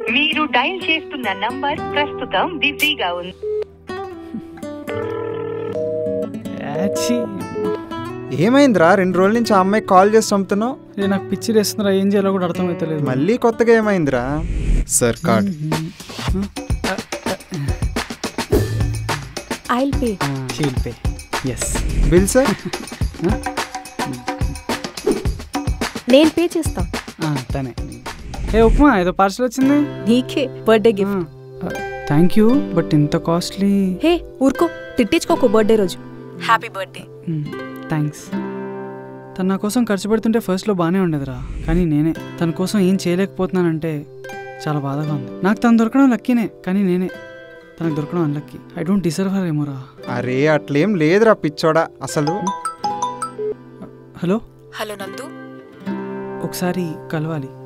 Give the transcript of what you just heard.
మీరు డయల్ చేస్తున్న నంబర్ ప్రస్తుతం బిజీగా ఉంది యాచి ఏమైందిరా రెండు రోజుల నుంచి ఆ అమ్మాయికి కాల్ చేసి చంపుతున్నావు రే నాకు పిచ్చి వేస్తున్నారా ఏం చేయాలో కూడా అర్థమవుతలేదు మళ్ళీ కొత్తగా ఏమైందిరా sir card I'll pay she'll pay yes bill sir నేను పే చేస్తా తనే ఏ ఉప్మా ఏదో పార్సల్ వచ్చింది నీకే birthday gift thank you but ఇంత కాస్ట్లీ హే ఊరుకో తిట్టించుకోకు బర్త్డే రోజు హ్యాపీ బర్త్డే థ్యాంక్స్ తను నా కోసం ఖర్చు పెడుతుంటే ఫస్ట్లో బాగానే ఉండేదిరా కానీ నేనే తన కోసం ఏం చేయలేకపోతున్నానంటే చాలా బాధగా ఉంది నాకు తను దొరకడం లక్కీనే కానీ నేనే తనకు దొరకడం unlucky I don't deserve her ఏమోరా అరే అట్లేం లేదురా పిచ్చోడా అసలు హలో హలో నందు ఒకసారి కలవాలి